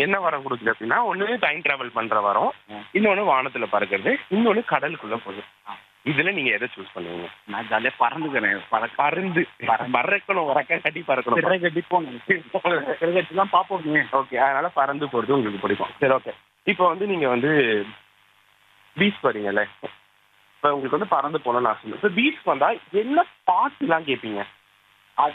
என்ன வரம் கொடுக்குது அப்படின்னா ஒண்ணு டைம் டிராவல் பண்ற வரம் ம். இன்னொன்னு வானத்துல பறக்கிறது இன்னொன்னு கடலுக்குள்ள போகுது ஆ. இதுல நீங்க எதை சூஸ் பண்ணுவீங்க நான் ஜாலியாக பறந்துக்கிறேன் பறக்க பருந்து பறக்கணும் உறக்க கட்டி பறக்கணும் சிறை கட்டி போங்க சிறை கட்டி தான் பார்ப்போமே ஓகே அதனால பறந்து போறது உங்களுக்கு பிடிக்கும் சரி ஓகே இப்போ வந்து நீங்க வந்து பீச் போறீங்கல்ல இப்போ உங்களுக்கு வந்து பறந்து போகணும்னு ஆசை இப்போ பீச் வந்தா என்ன பாட்டுலாம் கேட்பீங்க அது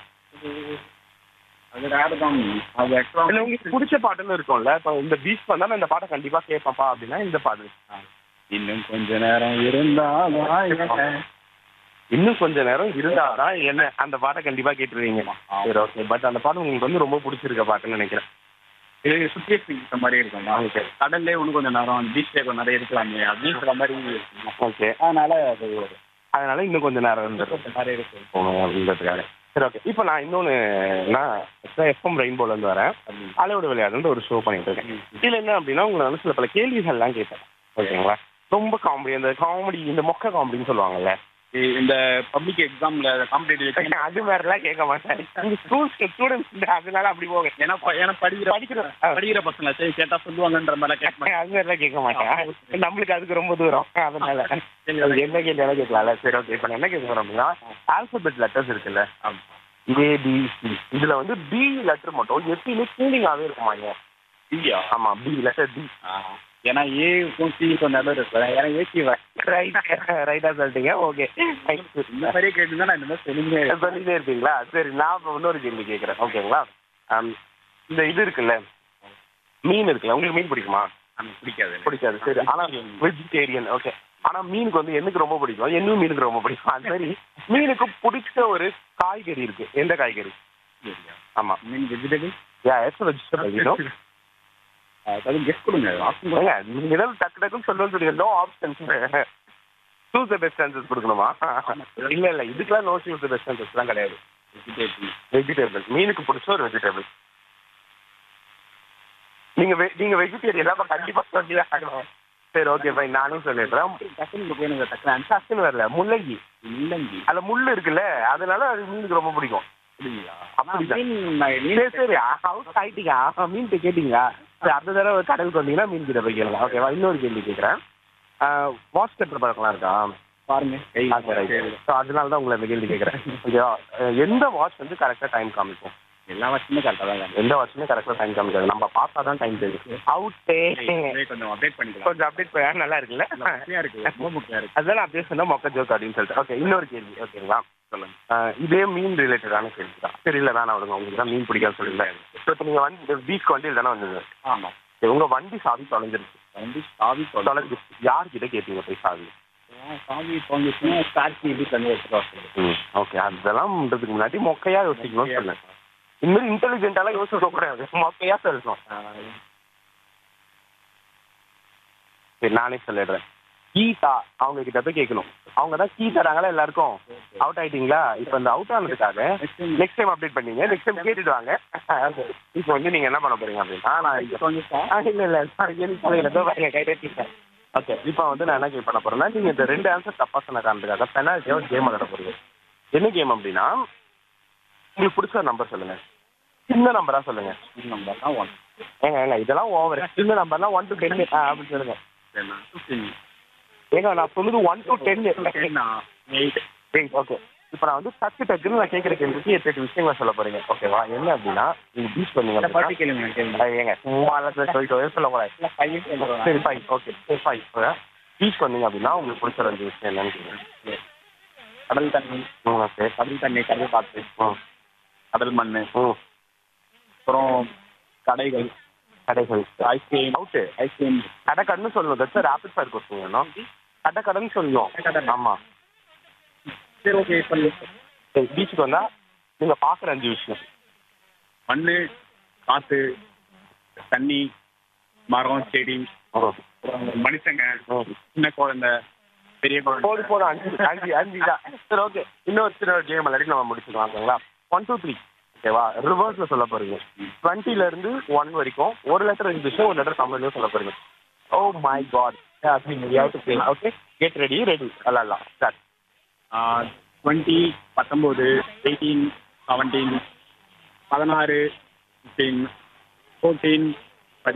அது ரேர் தான் அது இல்ல ஆக்சுவலாக உங்களுக்கு பிடிச்ச பாட்டுன்னு இருக்கும்ல இப்போ இந்த பீச் வந்தா நான் இந்த பாட்டை கண்டிப்பா கேட்பேன்ப்பா அப்படின்னா இந்த பாட்டு இன்னும் கொஞ்ச நேரம் இருந்தாலும் இன்னும் கொஞ்ச நேரம் இருந்தாதான் என்ன அந்த பாட்டை கண்டிப்பா கேட்டுருவீங்க சரி ஓகே பட் அந்த பாட்டு உங்களுக்கு வந்து ரொம்ப பிடிச்சிருக்க பாட்டுன்னு நினைக்கிறேன் இது சுச்சுவேஷன் இந்த மாதிரி இருக்கும் ஓகே கடல்லே இன்னும் கொஞ்சம் நேரம் பீச்லேயே கொஞ்சம் நிறைய இருக்கலாமே அப்படின்ற மாதிரி இருக்கும். ஓகே அதனால அது ஒரு அதனால இன்னும் கொஞ்ச நேரம் இருந்துடும் கொஞ்சம் நிறைய இருக்கு போகணும் அப்படின்றதுக்காக சரி ஓகே இப்போ நான் இன்னொன்று நான் எஃப்எம் ரெயின்போல இருந்து வரேன் அலையோட விளையாடுன்ற ஒரு ஷோ பண்ணிட்டு இருக்கேன் இதுல என்ன அப்படின்னா உங்களை வந்து சில பல கேள்விகள்லாம் கேட்பேன் ஓகேங்களா ரொம்ப காமெடி இந்த காமெடி இந்த மொக்க காமெடின்னு சொல்லுவாங்கல்ல இ- இந்த பப்ளிக் எக்ஸாம்ல காம்படிட்டிவ் அது மாதிரிலாம் கேட்க மாட்டேன் இந்த ஸ்கூல் ஸ்டூடெண்ட்ஸ் அதனால அப்படி போக ஏன்னா ப- ஏன்னா படிக்கிற படிக்கிற படிக்கிற பசங்க சரி கேட்டா சொல்லுவாங்கன்ற மாதிரி கேட்க மாட்டேன் அது மாதிரிலாம் கேட்க மாட்டேன் நம்மளுக்கு அதுக்கு ரொம்ப தூரம் அதனால அது என்ன கேள்வியாலும் கேட்கலாம்ல சரி ஓகே இப்போ நான் என்ன கேட்க போறேன் அப்படின்னா ஆல்பபெட் லெட்டர்ஸ் இருக்குல்ல ஏ பி சி இதுல வந்து பி லெட்டர் மட்டும் எப்பயுமே கூலிங்காவே இருக்குமாங்க இல்லையா ஆமா பி லெட்டர் பி ஏன்னா ஏக்கும் சிக்கும் நடுவில் இருக்கு ஏன்னா ஏசி ரைட் ரைட்டா சொல்லிட்டீங்க ஓகே இந்த மாதிரியே கேட்டு தான் நான் இந்த மாதிரி சொல்லுங்க சொல்லிட்டே இருப்பீங்களா சரி நான் இப்போ இன்னொரு கேள்வி கேட்குறேன் ஓகேங்களா ஆம், இந்த இது இருக்குல்ல மீன் இருக்குல்ல உங்களுக்கு மீன் பிடிக்குமா எனக்கு பிடிக்காது பிடிக்காது சரி ஆனா வெஜிடேரியன் ஓகே ஆனா மீனுக்கு வந்து எனக்கு ரொம்ப பிடிக்கும் என்னும் மீனுக்கு ரொம்ப பிடிக்கும் அது மாதிரி மீனுக்கு பிடிச்ச ஒரு காய்கறி இருக்கு எந்த காய்கறி ஆமா மீன் வெஜிடபிள் யா எஸ் வெஜிடபிள் அது கெஸ்ட் கொடுங்க ஆப்ஷன் ஏங்க நீங்க ஏதாவது டக்கு டக்குன்னு சொல்லுன்னு சொல்லுங்க no options choose the best answers கொடுக்கணுமா இல்ல இல்ல இதுக்கெல்லாம் நோ சூஸ் த பெஸ்ட் ஆன்சர்ஸ்லாம் கிடையாது வெஜிடபிள் வெஜிடபிள் மீனுக்கு பிடிச்ச ஒரு வெஜிடபிள் நீங்க ve- நீங்க வெஜிடேரியன் தான் கண்டிப்பா சொல்லி தான் ஆகணும் சரி ஓகே ஃபைன் நானும் சொல்லிடுறேன் டக்குனு போய் எனக்கு டக்குனு ஆன்சர் டக்குன்னு வரல முள்ளங்கி இல்லைங்க அதுல முள்ளு இருக்குல்ல அதனால அது மீனுக்கு ரொம்ப பிடிக்கும் அப்படிங்களா அப்படிதான். மீன் நான் சரி மீன் சரி ஹவுஸ் ஆயிட்டீங்க மீன் கேட்டீங்க சரி அடுத்த தடவை கடலுக்கு வந்தீங்கன்னா மீன் கிட்ட போய் கேளுங்க ஓகேவா இன்னொரு கேள்வி கேட்குறேன் வாட்ச் கட்டுற பழக்கம்லாம் இருக்கா பாருங்க கை ஆ, சரி ஸோ அதனால தான் உங்களை இந்த கேள்வி கேட்குறேன் ஓகேவா அஹ், எந்த வாட்ச் வந்து கரெக்டாக டைம் காமிக்கும் எல்லா வருஷமே கரெக்டாக தான் எந்த வாட்சுமே கரெக்டாக டைம் காமிக்காது நம்ம பார்த்தா தான் டைம் தெரியும் அவுட்டே அப்படியே கொஞ்சம் அப்டேட் பண்ணிக்கலாம் கொஞ்சம் அப்டேட் பண்ண நல்லா இருக்குல்ல முக்கியம் இருக்கு ரொம்ப முக்கியம் இருக்கு அதுதான் நான் அப்படியே சொன்னா மொக்க ஜோக் அப்படின்னு சொல்லிட்டு ஓகே இன்னொரு கேள்வி ஓகேங்களா சொல்லுங்க அஹ், இதே மீன் ரிலேட்டடான கேள்வி தான் சரி இல்லை வேணாம் விடுங்க உங்களுக்கு தான் மீன் பிடிக்காது சொல்லுங்க ஸோ இப்போ நீங்கள் வந்து பீச் வண்டியில் தானே வந்தது ஆமாம் சரி, உங்க வண்டி சாவி தொலைஞ்சிருச்சு வந்து சாவி தொலை தொலைஞ்சிருச்சு யார்கிட்ட கேட்பீங்க போய் சாவி சாவி தொலைஞ்சிச்சுன்னா ஸ்டார்ட் இப்படி தண்ணி எடுத்துட்டு வர சொல்லுங்க ம் ஓகே அதெல்லாம் பண்றதுக்கு முன்னாடி மொக்கையா யோசிக்கணும்னு சொன்னேன் இந்த மாதிரி இன்டெலிஜென்ட்டாலாம் யோசிக்க கூடாது மொக்கையா சொல்லணும் சரி நானே சொல்லிடுறேன் கீதா அவங்க கிட்ட போய் கேட்கணும் அவங்க தான் கீ தராங்களா எல்லாருக்கும் அவுட் ஆயிட்டீங்களா இப்போ இந்த அவுட் ஆனதுக்காக நெக்ஸ்ட் டைம் அப்டேட் பண்ணீங்க நெக்ஸ்ட் டைம் கேட்டுட்டு வாங்க இப்போ வந்து நீங்க என்ன பண்ண போறீங்க அப்படின்னா நான் இங்க- தொலைஞ்சிச்சா ஆ, இல்ல இல்ல சாரி எனக்கு தலையில தான் பாருங்க கை தட்டிட்டேன் ஓகே இப்போ வந்து நான் என்ன கேம் பண்ண போறேன்னா நீங்க இந்த ரெண்டு ஆன்சர் தப்பா சொன்ன காரணத்துக்காக பெனால்ட்டியா ஒரு கேம் விளையாட போறீங்க என்ன கேம் அப்படின்னா உங்களுக்கு பிடிச்ச நம்பர் சொல்லுங்க சின்ன நம்பரா சொல்லுங்க நம்பர் தான் ஒன் ஏங்க ஏங்க இதெல்லாம் ஓவர் சின்ன நம்பர்லாம் ஒன் டு டென் அப்படின்னு சொல்லுங்க சரிண்ணா ஃபிஃப்டீன் ஏங்க நான் சொன்னது ஒன் டு டென் டென்னா எயிட் ஓகே இப்போ நான் வந்து டக்கு டக்குன்னு நான் கேட்குற கேள்விக்கு எட்டு எட்டு விஷயங்களை சொல்ல போறீங்க ஓகேவா என்ன அப்படின்னா நீங்க பீச் பண்ணீங்க இல்லை பாட்டி அப்படின்னா- கேளுங்க கேளுங்க அஹ் ஏங்க சும்மா எல்லாம் சொல்லிட்டு சொல்லக்கூடாது இல்லை ஃபைவ் சரி ஃபைன் ஓகே சரி ஃபைன் பீச் பண்ணீங்க அப்படின்னா உங்களுக்கு பிடிச்ச ரெண்டு விஷயம் என்னன்னு கேளுங்க கடல் தண்ணி ம் ஓகே கடல் தண்ணி கடல் காற்று ம் கடல் மண் ம் அப்புறம் கடைகள் கடைகள் ஐஸ்கிரீம் அவுட்டு ஐஸ்கிரீம் கடை கடைன்னு சொல்லணும் தட்ஸ் ரேபிட் ஃபயர் கொஸ்டின் வேணும் கடை கடைன்னு சொல்லணும் கடை. ஆமா சரி ஓகே சொல்லு சரி பீச்சுக்கு வந்தா நீங்க பாக்குற அஞ்சு விஷயம் மண் காற்று தண்ணி மரம் செடி ம். அப்புறம் மனுஷங்க ம். சின்ன குழந்தை பெரிய போது குழந்தை போதும் அஞ்சு அஞ்சு அஞ்சு தான் சரி ஓகே இன்னொரு சின்ன கேம் விளையாடி நம்ம முடிச்சுக்கலாம் ஓகேங்களா ஒன் டூ த்ரீ ஓகேவா ரிவர்ஸ்ல சொல்ல போறீங்க டுவெண்ட்டில இருந்து ஒன் வரைக்கும் ஒரு லெட்டர் இங்கிலீஷும் ஒரு லெட்டர் தமிழ்லையும் சொல்ல போறீங்க oh my god okay get ready ready விளாட்லாம் ஸ்டார்ட் டுவெண்ட்டி பத்தொம்போது எயிட்டீன் செவன்டீன் பதினாறு ஃபிஃப்டீன் ஃபோர்டீன்